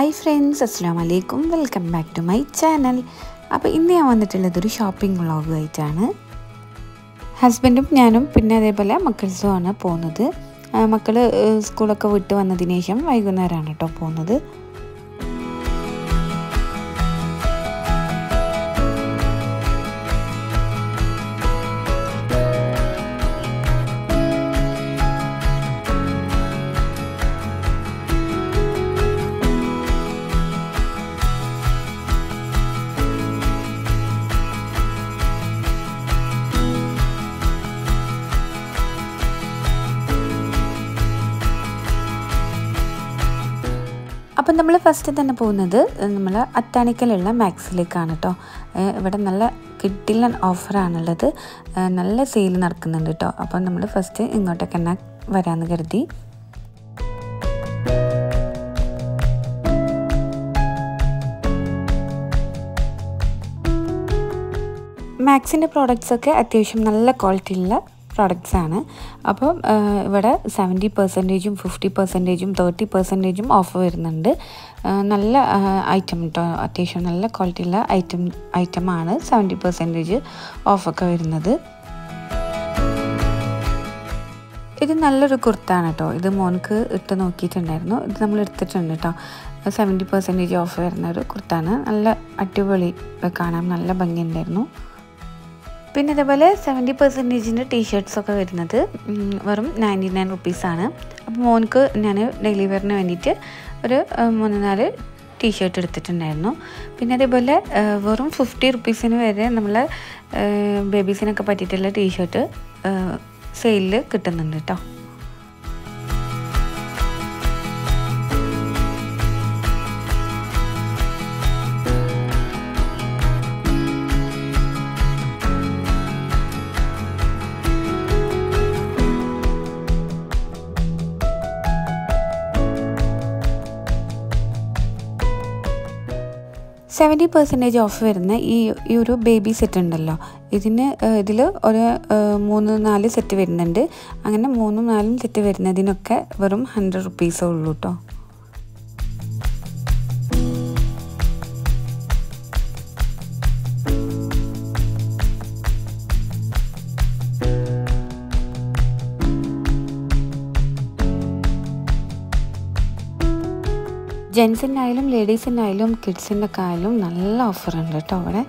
hi friends അസ്സാം വലൈക്കും welcome back to my channel അപ്പോൾ ഇന്ന് ഞാൻ വന്നിട്ടുള്ളത് ഒരു ഷോപ്പിംഗ് വ്ളോഗുമായിട്ടാണ് ഹസ്ബൻഡും ഞാനും പിന്നെ അതേപോലെ മക്കൾസുമാണ് പോകുന്നത് മക്കൾ സ്കൂളൊക്കെ വിട്ട് വന്നതിന് ശേഷം വൈകുന്നേരമാണ് കേട്ടോ പോകുന്നത് അപ്പം നമ്മൾ ഫസ്റ്റ് തന്നെ പോകുന്നത് നമ്മൾ അത്താണിക്കലുള്ള മാക്സിലേക്കാണ് കേട്ടോ ഇവിടെ നല്ല കിട്ടില്ല ഓഫറാണുള്ളത് നല്ല സെയിൽ നടക്കുന്നുണ്ട് കേട്ടോ അപ്പം നമ്മൾ ഫസ്റ്റ് ഇങ്ങോട്ടേക്ക് തന്നെ വരാമെന്ന് കരുതി മാക്സിൻ്റെ പ്രോഡക്റ്റ്സൊക്കെ അത്യാവശ്യം നല്ല ക്വാളിറ്റിയുള്ള പ്രോഡക്റ്റ്സ് ആണ് അപ്പം ഇവിടെ സെവൻറ്റി പെർസെൻറ്റേജും ഫിഫ്റ്റി പെർസെൻറ്റേജും തേർട്ടി പെർസെൻറ്റേജും ഓഫ് വരുന്നുണ്ട് നല്ല ഐറ്റം കേട്ടോ അത്യാവശ്യം നല്ല ക്വാളിറ്റിയുള്ള ഐറ്റം ഐറ്റമാണ് സെവൻറ്റി പെർസെൻറ്റേജ് ഓഫൊക്കെ വരുന്നത് ഇത് നല്ലൊരു കുർത്താണ് കേട്ടോ ഇത് മോനക്ക് ഇട്ട് നോക്കിയിട്ടുണ്ടായിരുന്നു ഇത് നമ്മൾ എടുത്തിട്ടുണ്ട് കേട്ടോ സെവൻറ്റി പെർസെൻറ്റേജ് ഓഫ് വരുന്ന ഒരു കുർത്താണ് നല്ല അടിപൊളി കാണാൻ നല്ല ഭംഗിയുണ്ടായിരുന്നു പിന്നെ ഇതേപോലെ സെവൻറ്റി പെർസെൻറ്റേജിൻ്റെ ടീഷർട്ട്സൊക്കെ വരുന്നത് വെറും നയൻറ്റി നയൻ റുപ്പീസാണ് അപ്പോൾ മോനക്ക് ഞാൻ ഡെയിലി വെയറിന് വേണ്ടിയിട്ട് ഒരു മൂന്ന് നാല് ടീഷർട്ട് എടുത്തിട്ടുണ്ടായിരുന്നു പിന്നെ അതേപോലെ വെറും ഫിഫ്റ്റി റുപ്പീസിന് വരെ നമ്മൾ ബേബീസിനൊക്കെ പറ്റിയിട്ടുള്ള ടീഷർട്ട് സെയിലിൽ കിട്ടുന്നുണ്ട് കേട്ടോ സെവൻറ്റി പെർസെൻറ്റേജ് ഓഫ് വരുന്ന ഈ ഈ ഒരു ബേബി സെറ്റ് ഉണ്ടല്ലോ ഇതിന് ഇതിൽ ഒരു മൂന്ന് നാല് സെറ്റ് വരുന്നുണ്ട് അങ്ങനെ മൂന്നും നാലും സെറ്റ് വരുന്നതിനൊക്കെ വെറും ഹൺഡ്രഡ് റുപ്പീസേ ഉള്ളൂ കേട്ടോ ജെൻസിനായാലും ലേഡീസിനായാലും കിഡ്സിൻ്റെ ഒക്കെ ആയാലും നല്ല ഓഫർ ഉണ്ട് കേട്ടോ അവിടെ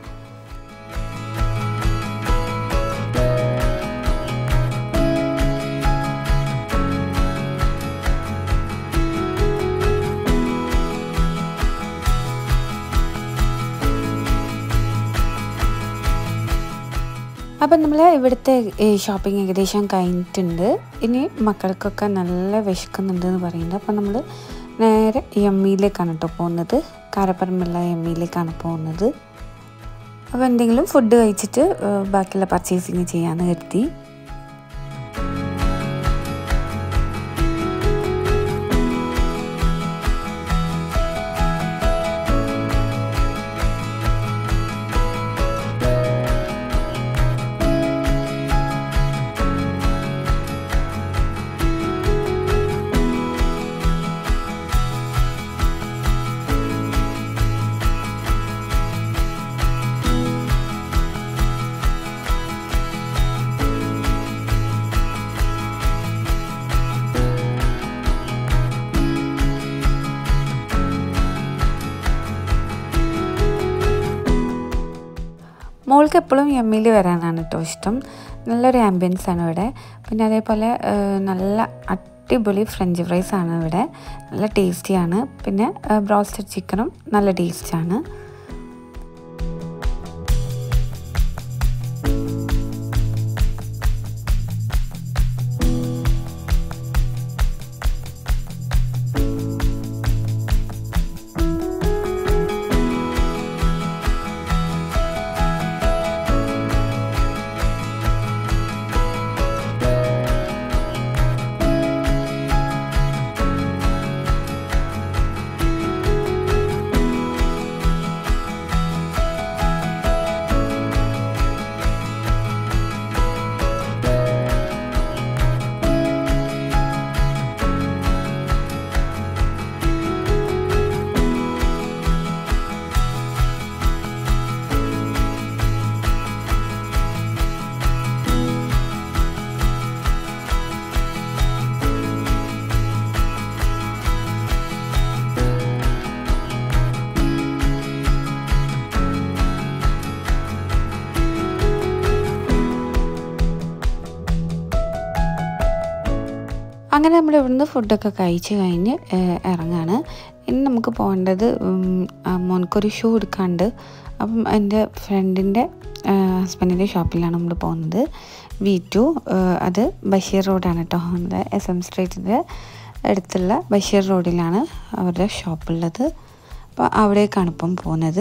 അപ്പം നമ്മൾ ഇവിടുത്തെ ഷോപ്പിംഗ് ഏകദേശം കഴിഞ്ഞിട്ടുണ്ട് ഇനി മക്കൾക്കൊക്കെ നല്ല വിശക്കുന്നുണ്ട് എന്ന് പറയുന്നുണ്ട് അപ്പം നമ്മൾ നേരെ എം ഇയിലേക്കാണ് കേട്ടോ പോകുന്നത് കാരപ്പറമ്പുള്ള എം ഇയിലേക്കാണ് പോകുന്നത് അപ്പോൾ എന്തെങ്കിലും ഫുഡ് കഴിച്ചിട്ട് ബാക്കിയുള്ള പർച്ചേസിങ് ചെയ്യാമെന്ന് കരുതി മോൾക്ക് എപ്പോഴും എമ്മിൽ വരാനാണ് കേട്ടോ ഇഷ്ടം നല്ലൊരു ആംബിയൻസ് ആണ് ഇവിടെ പിന്നെ അതേപോലെ നല്ല അടിപൊളി ഫ്രഞ്ച് ഫ്രൈസ് ആണ് ഇവിടെ നല്ല ടേസ്റ്റിയാണ് പിന്നെ ബ്രോസ്റ്റഡ് ചിക്കനും നല്ല ടേസ്റ്റാണ് അങ്ങനെ നമ്മൾ ഇവിടുന്ന് ഫുഡൊക്കെ കഴിച്ച് കഴിഞ്ഞ് ഏഹ്, ഇറങ്ങാണ് ഇനി നമുക്ക് പോകേണ്ടത് ഉം, ആ, മോൻക്കൊരു ഷൂ എടുക്കാണ്ട് അപ്പം എൻ്റെ ഫ്രണ്ടിൻ്റെ ഹസ്ബൻഡിൻ്റെ ഷോപ്പിലാണ് നമ്മൾ പോകുന്നത് വി ടു അത് ബഷീർ റോഡാണ് കേട്ടോ നമ്മുടെ എസ് എം സ്ട്രീറ്റിൻ്റെ അടുത്തുള്ള ബഷീർ റോഡിലാണ് അവരുടെ ഷോപ്പുള്ളത് അപ്പോൾ അവിടേക്കാണ് ഇപ്പം പോകുന്നത്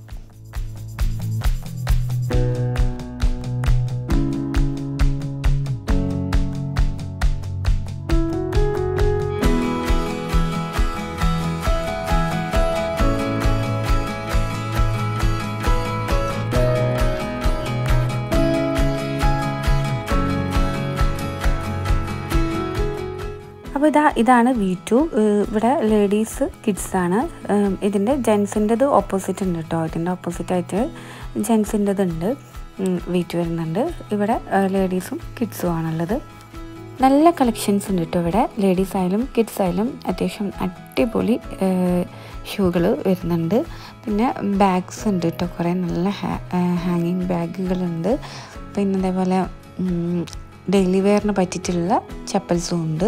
അപ്പോൾ ഇതാ ഇതാണ് വി ടു ഇവിടെ ലേഡീസ് കിഡ്സാണ് ഇതിൻ്റെ ജെൻസിൻ്റെത് ഓപ്പോസിറ്റ് ഉണ്ട് കേട്ടോ ഇതിൻ്റെ ഓപ്പോസിറ്റായിട്ട് ജെൻസിൻ്റെത് ഉണ്ട് വി ടു വരുന്നുണ്ട് ഇവിടെ ലേഡീസും കിഡ്സും ആണുള്ളത് നല്ല കളക്ഷൻസ് ഉണ്ട് കേട്ടോ ഇവിടെ ലേഡീസ് ആയാലും കിഡ്സ് ആയാലും അത്യാവശ്യം അടിപൊളി ഷൂകൾ വരുന്നുണ്ട് പിന്നെ ബാഗ്സ് ഉണ്ട് കേട്ടോ കുറേ നല്ല ഹാങ്ങിങ് ബാഗുകളുണ്ട് പിന്നെ അതേപോലെ ഡെയിലി വെയറിന് പറ്റിയിട്ടുള്ള ചപ്പൽസും ഉണ്ട്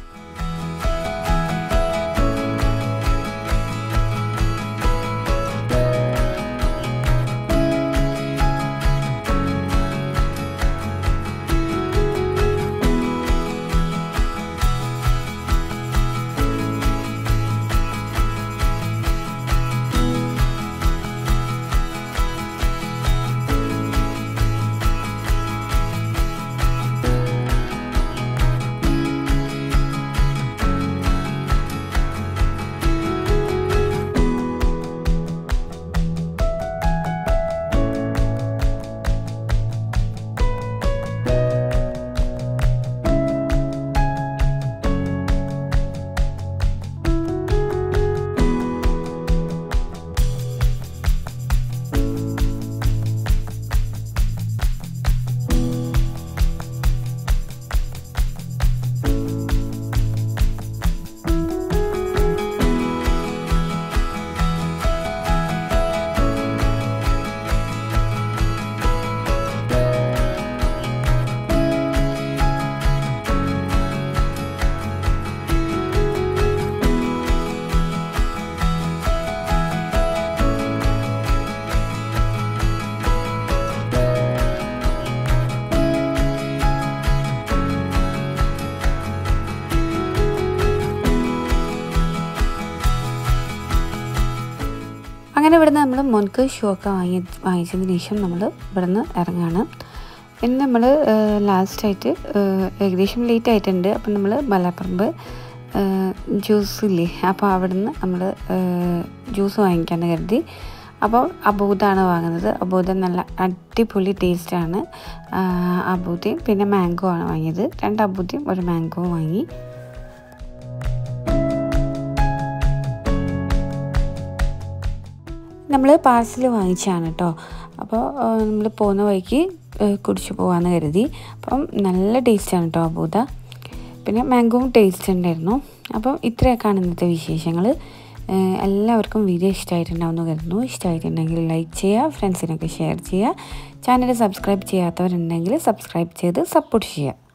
അങ്ങനെ ഇവിടുന്ന് നമ്മൾ മോൻക്ക് ഷൂ ഒക്കെ വാങ്ങി വാങ്ങിച്ചതിന് ശേഷം നമ്മൾ ഇവിടുന്ന് ഇറങ്ങാണ് പിന്നെ നമ്മൾ ലാസ്റ്റായിട്ട് ഏകദേശം ലേറ്റ് ആയിട്ടുണ്ട് അപ്പം നമ്മൾ മലപ്പറമ്പ് ജ്യൂസ് ഇല്ലേ അപ്പോൾ അവിടുന്ന് നമ്മൾ ജ്യൂസ് വാങ്ങിക്കാൻ കരുതി അപ്പോൾ അബൂദാണ് വാങ്ങുന്നത് അബൂദ നല്ല അടിപൊളി ടേസ്റ്റാണ് അബൂദയും പിന്നെ മാംഗോ ആണ് വാങ്ങിയത് രണ്ട് അബൂദയും ഒരു മാംഗോ വാങ്ങി നമ്മൾ പാർസൽ വാങ്ങിച്ചാണ് കേട്ടോ അപ്പോൾ നമ്മൾ പോകുന്ന വഴിക്ക് കുടിച്ചു പോകാമെന്ന് കരുതി അപ്പം നല്ല ടേസ്റ്റാണ് കേട്ടോ അബൂദ പിന്നെ മാംഗോവും ടേസ്റ്റ് ഉണ്ടായിരുന്നു അപ്പം ഇത്രയൊക്കെയാണ് ഇന്നത്തെ വിശേഷങ്ങൾ എല്ലാവർക്കും വീഡിയോ ഇഷ്ടമായിട്ടുണ്ടാവുമെന്ന് കരുതുന്നു ഇഷ്ടമായിട്ടുണ്ടെങ്കിൽ ലൈക്ക് ചെയ്യുക ഫ്രണ്ട്സിനൊക്കെ ഷെയർ ചെയ്യുക ചാനൽ സബ്സ്ക്രൈബ് ചെയ്യാത്തവരുണ്ടെങ്കിൽ സബ്സ്ക്രൈബ് ചെയ്ത് സപ്പോർട്ട് ചെയ്യുക